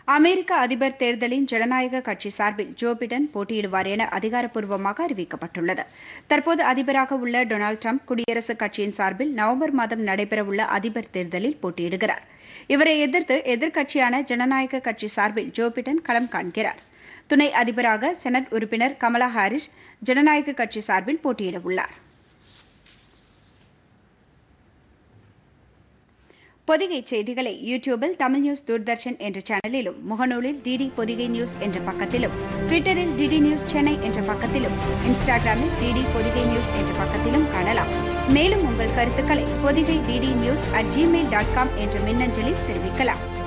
அமெரிக்க அதிபர் தேர்தலின் ஜனநாயக கட்சி சார்பில் ஜோ பிடன் போட்டியிடுவார் என அதிகாரப்பூர்வமாக அறிவிக்கப்பட்டுள்ளது தற்போது அதிபராக உள்ள டொனால்டு ட்ரம்ப் குடியரசுக் கட்சியின் சார்பில் நவம்பர் மாதம் நடைபெறவுள்ள அதிபர் தேர்தலில் போட்டியிடுகிறார் இவரை எதிர்த்து எதிர்க்கட்சியான ஜனநாயக கட்சி சார்பில் ஜோ பிடன் களம் காண்கிறார் துணை அதிபராக செனட் உறுப்பினர் கமலா ஹாரிஸ் ஜனநாயக கட்சி சார்பில் போட்டியிட உள்ளார் பொதிகை செய்திகளை யூடியூபில் தமிழ் நியூஸ் தூர்தர்ஷன் என்ற சேனலிலும் முகநூலில் டிடி பொதிகை நியூஸ் என்ற பக்கத்திலும் ட்விட்டரில் டிடி நியூஸ் சென்னை என்ற பக்கத்திலும் இன்ஸ்டாகிராமில் டிடி பொதிகை நியூஸ் என்ற பக்கத்திலும் காணலாம் மேலும் உங்கள் கருத்துக்களை Podhigai DD news at Gmail dot com என்ற மின்னஞ்சலில் தெரிவிக்கலாம்